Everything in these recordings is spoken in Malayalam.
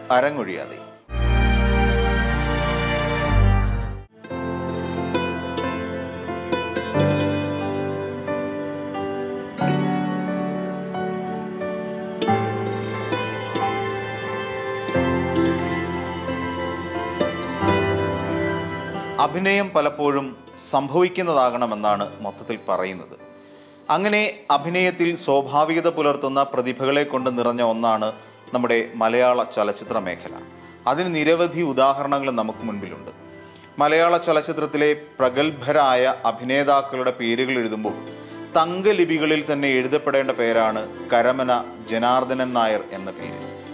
അരങ്ങൊഴിയാതെ അഭിനയം പലപ്പോഴും സംഭവിക്കുന്നതാകണമെന്നാണ് മൊത്തത്തിൽ പറയുന്നത് അങ്ങനെ അഭിനയത്തിൽ സ്വാഭാവികത പുലർത്തുന്ന പ്രതിഭകളെ കൊണ്ട് നിറഞ്ഞ ഒന്നാണ് നമ്മുടെ മലയാള ചലച്ചിത്ര മേഖല അതിന് നിരവധി ഉദാഹരണങ്ങൾ നമുക്ക് മുൻപിലുണ്ട് മലയാള ചലച്ചിത്രത്തിലെ പ്രഗത്ഭരായ അഭിനേതാക്കളുടെ പേരുകൾ എഴുതുമ്പോൾ തങ്കലിപികളിൽ തന്നെ എഴുതപ്പെടേണ്ട പേരാണ് കരമന ജനാർദ്ദനൻ നായർ എന്ന പേര്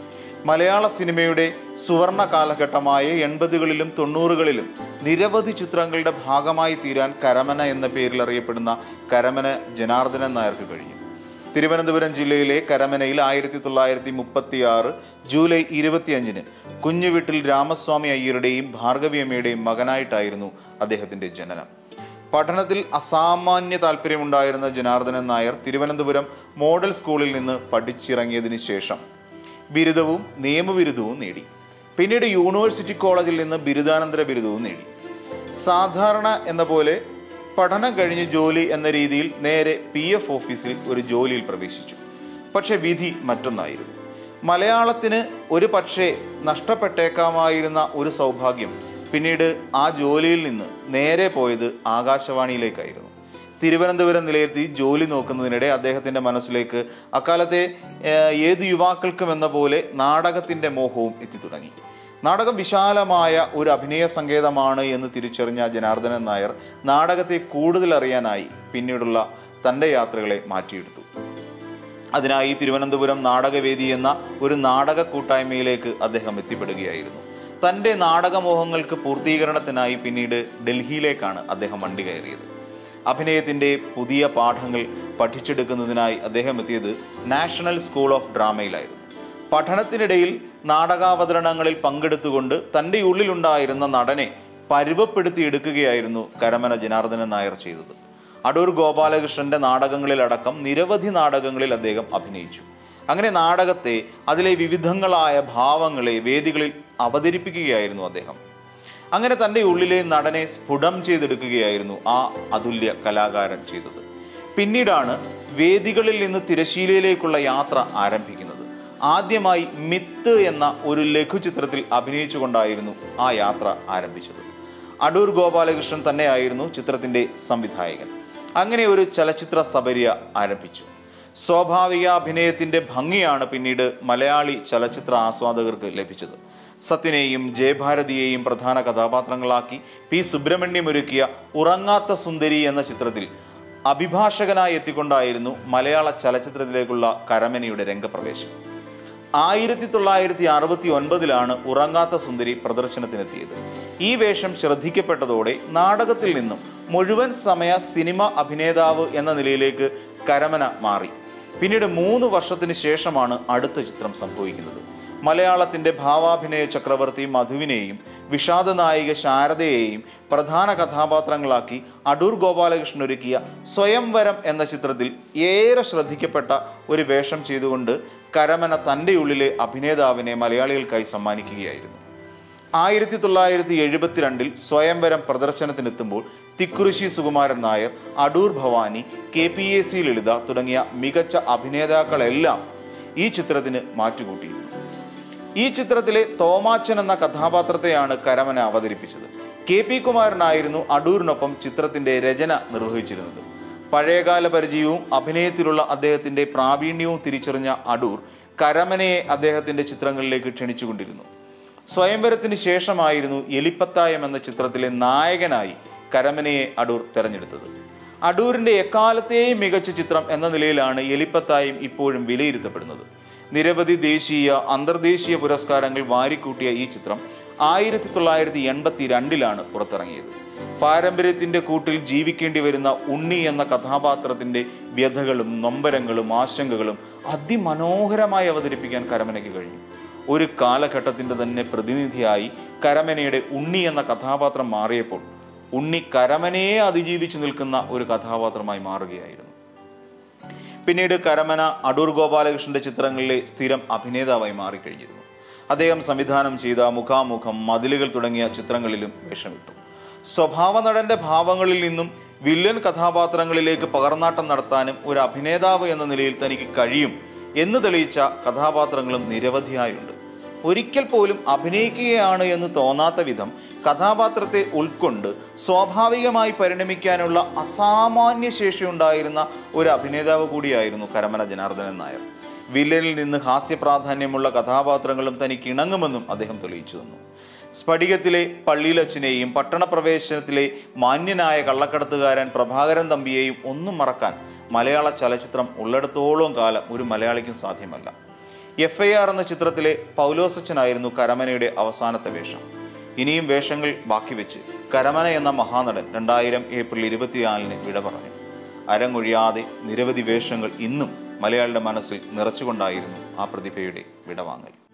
മലയാള സിനിമയുടെ സുവർണ കാലഘട്ടമായ എൺപതുകളിലും തൊണ്ണൂറുകളിലും നിരവധി ചിത്രങ്ങളുടെ ഭാഗമായി തീരാൻ കരമന എന്ന പേരിൽ അറിയപ്പെടുന്ന കരമന ജനാർദ്ദനൻ നായർക്ക് കഴിഞ്ഞു തിരുവനന്തപുരം ജില്ലയിലെ കരമനയിൽ ആയിരത്തി തൊള്ളായിരത്തി മുപ്പത്തി ആറ് ജൂലൈ ഇരുപത്തിയഞ്ചിന് കുഞ്ഞുവീട്ടിൽ രാമസ്വാമി അയ്യരുടെയും ഭാർഗവി അമ്മയുടെയും മകനായിട്ടായിരുന്നു അദ്ദേഹത്തിൻ്റെ ജനനം പഠനത്തിൽ അസാമാന്യ താല്പര്യമുണ്ടായിരുന്ന ജനാർദ്ദനൻ നായർ തിരുവനന്തപുരം മോഡൽ സ്കൂളിൽ നിന്ന് പഠിച്ചിറങ്ങിയതിന് ശേഷം ബിരുദവും നിയമബിരുദവും നേടി പിന്നീട് യൂണിവേഴ്സിറ്റി കോളേജിൽ നിന്ന് ബിരുദാനന്തര ബിരുദവും നേടി സാധാരണ എന്ന പോലെ പഠനം കഴിഞ്ഞ് ജോലി എന്ന രീതിയിൽ നേരെ പി എഫ് ഓഫീസിൽ ഒരു ജോലിയിൽ പ്രവേശിച്ചു പക്ഷെ വിധി മറ്റൊന്നായിരുന്നു മലയാളത്തിന് ഒരു പക്ഷേ നഷ്ടപ്പെട്ടേക്കാമായിരുന്ന ഒരു സൗഭാഗ്യം പിന്നീട് ആ ജോലിയിൽ നിന്ന് നേരെ പോയത് ആകാശവാണിയിലേക്കായിരുന്നു തിരുവനന്തപുരം നിലയത്തിൽ ജോലി നോക്കുന്നതിനിടെ അദ്ദേഹത്തിൻ്റെ മനസ്സിലേക്ക് അക്കാലത്തെ ഏഹ്, ഏത് യുവാക്കൾക്കും എന്ന പോലെ നാടകത്തിൻ്റെ മോഹവും എത്തിത്തുടങ്ങി നാടകം വിശാലമായ ഒരു അഭിനയ സങ്കേതമാണ് എന്ന് തിരിച്ചറിഞ്ഞ ജനാർദ്ദനൻ നായർ നാടകത്തെ കൂടുതൽ അറിയാനായി പിന്നീടുള്ള തൻ്റെ യാത്രകളെ മാറ്റിയെടുത്തു അതിനായി തിരുവനന്തപുരം നാടകവേദി എന്ന ഒരു നാടക കൂട്ടായ്മയിലേക്ക് അദ്ദേഹം എത്തിപ്പെടുകയായിരുന്നു തൻ്റെ നാടകമോഹങ്ങൾക്ക് പൂർത്തീകരണത്തിനായി പിന്നീട് ഡൽഹിയിലേക്കാണ് അദ്ദേഹം വണ്ടി കയറിയത് അഭിനയത്തിൻ്റെ പുതിയ പാഠങ്ങൾ പഠിച്ചെടുക്കുന്നതിനായി അദ്ദേഹം എത്തിയത് നാഷണൽ സ്കൂൾ ഓഫ് ഡ്രാമയിലായിരുന്നു പഠനത്തിനിടയിൽ നാടകാവതരണങ്ങളിൽ പങ്കെടുത്തുകൊണ്ട് തൻ്റെ ഉള്ളിലുണ്ടായിരുന്ന നടനെ പരുവപ്പെടുത്തിയെടുക്കുകയായിരുന്നു കരമന ജനാർദ്ദനൻ നായർ ചെയ്തത് അടൂർ ഗോപാലകൃഷ്ണന്റെ നാടകങ്ങളിലടക്കം നിരവധി നാടകങ്ങളിൽ അദ്ദേഹം അഭിനയിച്ചു അങ്ങനെ നാടകത്തെ അതിലെ വിവിധങ്ങളായ ഭാവങ്ങളെ വേദികളിൽ അവതരിപ്പിക്കുകയായിരുന്നു അദ്ദേഹം അങ്ങനെ തൻ്റെ ഉള്ളിലെ നടനെ സ്ഫുടം ചെയ്തെടുക്കുകയായിരുന്നു ആ അതുല്യ കലാകാരൻ ചെയ്തത് പിന്നീടാണ് വേദികളിൽ നിന്ന് തിരശീലയിലേക്കുള്ള യാത്ര ആരംഭിക്കുന്നത് ആദ്യമായി മിത്ത് എന്ന ഒരു ലഘുചിത്രത്തിൽ അഭിനയിച്ചുകൊണ്ടായിരുന്നു ആ യാത്ര ആരംഭിച്ചത് അടൂർ ഗോപാലകൃഷ്ണൻ തന്നെയായിരുന്നു ചിത്രത്തിൻ്റെ സംവിധായകൻ അങ്ങനെ ഒരു ചലച്ചിത്ര സബരിയ ആരംഭിച്ചു സ്വാഭാവിക അഭിനയത്തിൻ്റെ ഭംഗിയാണ് പിന്നീട് മലയാളി ചലച്ചിത്ര ആസ്വാദകർക്ക് ലഭിച്ചത് സത്യനെയും ജയഭാരതിയെയും പ്രധാന കഥാപാത്രങ്ങളാക്കി പി സുബ്രഹ്മണ്യം ഒരുക്കിയ ഉറങ്ങാത്ത സുന്ദരി എന്ന ചിത്രത്തിൽ അഭിഭാഷകനായി എത്തിക്കൊണ്ടായിരുന്നു മലയാള ചലച്ചിത്രത്തിലേക്കുള്ള കരമനയുടെ രംഗപ്രവേശം ആയിരത്തി തൊള്ളായിരത്തി അറുപത്തി ഒൻപതിലാണ് ഉറങ്ങാത്ത സുന്ദരി പ്രദർശനത്തിനെത്തിയത് ഈ വേഷം ശ്രദ്ധിക്കപ്പെട്ടതോടെ നാടകത്തിൽ നിന്നും മുഴുവൻ സമയ സിനിമ അഭിനേതാവ് എന്ന നിലയിലേക്ക് കരമന മാറി പിന്നീട് മൂന്ന് വർഷത്തിന് ശേഷമാണ് അടുത്ത ചിത്രം സംഭവിക്കുന്നത് മലയാളത്തിന്റെ ഭാവാഭിനയ ചക്രവർത്തി മധുവിനെയും വിഷാദ നായിക ശാരദയെയും പ്രധാന കഥാപാത്രങ്ങളാക്കി അടൂർ ഗോപാലകൃഷ്ണൻ ഒരുക്കിയ സ്വയംവരം എന്ന ചിത്രത്തിൽ ഏറെ ശ്രദ്ധിക്കപ്പെട്ട ഒരു വേഷം ചെയ്തുകൊണ്ട് കരമന തൻ്റെ ഉള്ളിലെ അഭിനേതാവിനെ മലയാളികൾക്കായി സമ്മാനിക്കുകയായിരുന്നു ആയിരത്തി തൊള്ളായിരത്തി എഴുപത്തിരണ്ടിൽ സ്വയംവരം പ്രദർശനത്തിനെത്തുമ്പോൾ Thikkurissy Sukumaran Nair Adoor Bhavani K P A C Lalitha തുടങ്ങിയ മികച്ച അഭിനേതാക്കളെല്ലാം ഈ ചിത്രത്തിന് മാറ്റുകൂട്ടിയിരുന്നു ഈ ചിത്രത്തിലെ തോമാച്ചൻ എന്ന കഥാപാത്രത്തെയാണ് കരമന അവതരിപ്പിച്ചത് കെ പി കുമാരനായിരുന്നു അടൂരിനൊപ്പം ചിത്രത്തിന്റെ രചന നിർവഹിച്ചിരുന്നത് പഴയകാല പരിചയവും അഭിനയത്തിലുള്ള അദ്ദേഹത്തിന്റെ പ്രാവീണ്യവും തിരിച്ചറിഞ്ഞ അടൂർ കരമനയെ അദ്ദേഹത്തിന്റെ ചിത്രങ്ങളിലേക്ക് ക്ഷണിച്ചുകൊണ്ടിരുന്നു സ്വയംവരത്തിന് ശേഷമായിരുന്നു എലിപ്പത്തായം എന്ന ചിത്രത്തിലെ നായകനായി കരമനയെ അടൂർ തെരഞ്ഞെടുത്തത് അടൂരിന്റെ എക്കാലത്തെയും മികച്ച ചിത്രം എന്ന നിലയിലാണ് എലിപ്പത്തായം ഇപ്പോഴും വിലയിരുത്തപ്പെടുന്നത് നിരവധി ദേശീയ അന്തർദേശീയ പുരസ്കാരങ്ങൾ വാരിക്കൂട്ടിയ ഈ ചിത്രം ആയിരത്തി തൊള്ളായിരത്തി എൺപത്തി രണ്ടിലാണ് പുറത്തിറങ്ങിയത് പാരമ്പര്യത്തിന്റെ കൂട്ടിൽ ജീവിക്കേണ്ടി വരുന്ന ഉണ്ണി എന്ന കഥാപാത്രത്തിന്റെ വ്യഥകളും നൊമ്പരങ്ങളും ആശങ്കകളും അതിമനോഹരമായി അവതരിപ്പിക്കാൻ കരമനയ്ക്ക് കഴിഞ്ഞു ഒരു കാലഘട്ടത്തിന്റെ തന്നെ പ്രതിനിധിയായി കരമനയുടെ ഉണ്ണി എന്ന കഥാപാത്രം മാറിയപ്പോൾ ഉണ്ണി കരമനയെ അതിജീവിച്ചു നിൽക്കുന്ന ഒരു കഥാപാത്രമായി മാറുകയായിരുന്നു പിന്നീട് കരമന അടൂർ ഗോപാലകൃഷ്ണന്റെ ചിത്രങ്ങളിലെ സ്ഥിരം അഭിനേതാവായി മാറിക്കഴിഞ്ഞിരുന്നു അദ്ദേഹം സംവിധാനം ചെയ്ത മുഖാമുഖം മതിലുകൾ തുടങ്ങിയ ചിത്രങ്ങളിലും വേഷമിട്ടു സ്വഭാവ നടന്റെ ഭാവങ്ങളിൽ നിന്നും വില്ലൻ കഥാപാത്രങ്ങളിലേക്ക് പകർന്നാട്ടം നടത്താനും ഒരു അഭിനേതാവ് എന്ന നിലയിൽ തനിക്ക് കഴിയും എന്ന് തെളിയിച്ച കഥാപാത്രങ്ങളും നിരവധിയായുണ്ട് ഒരിക്കൽ പോലും അഭിനയിക്കുകയാണ് എന്ന് തോന്നാത്ത വിധം കഥാപാത്രത്തെ ഉൾക്കൊണ്ട് സ്വാഭാവികമായി പരിണമിക്കാനുള്ള അസാമാന്യ ശേഷിയുണ്ടായിരുന്ന ഒരു അഭിനേതാവ് കൂടിയായിരുന്നു കരമന ജനാർദ്ദനൻ നായർ വില്ലനിൽ നിന്ന് ഹാസ്യപ്രാധാന്യമുള്ള കഥാപാത്രങ്ങളും തനിക്ക് ഇണങ്ങുമെന്നും അദ്ദേഹം തെളിയിച്ചു തന്നു സ്ഫടികത്തിലെ പള്ളിയിലച്ഛനെയും പട്ടണപ്രവേശനത്തിലെ മാന്യനായ കള്ളക്കടത്തുകാരൻ പ്രഭാകരൻ തമ്പിയെയും ഒന്നും മറക്കാൻ മലയാള ചലച്ചിത്രം ഉള്ളിടത്തോളം കാലം ഒരു മലയാളിക്കും സാധ്യമല്ല എഫ് ഐ ആർ എന്ന ചിത്രത്തിലെ പൗലോസച്ചനായിരുന്നു കരമനയുടെ അവസാനത്തെ വേഷം ഇനിയും വേഷങ്ങൾ ബാക്കി വെച്ച് കരമന എന്ന മഹാനടൻ രണ്ടായിരം ഏപ്രിൽ ഇരുപത്തിനാലിന് വിട പറഞ്ഞു അരങ്ങൊഴിയാതെ നിരവധി വേഷങ്ങൾ ഇന്നും മലയാളിയുടെ മനസ്സിൽ നിറച്ചുകൊണ്ടായിരുന്നു ആ പ്രതിഭയുടെ വിടവാങ്ങൽ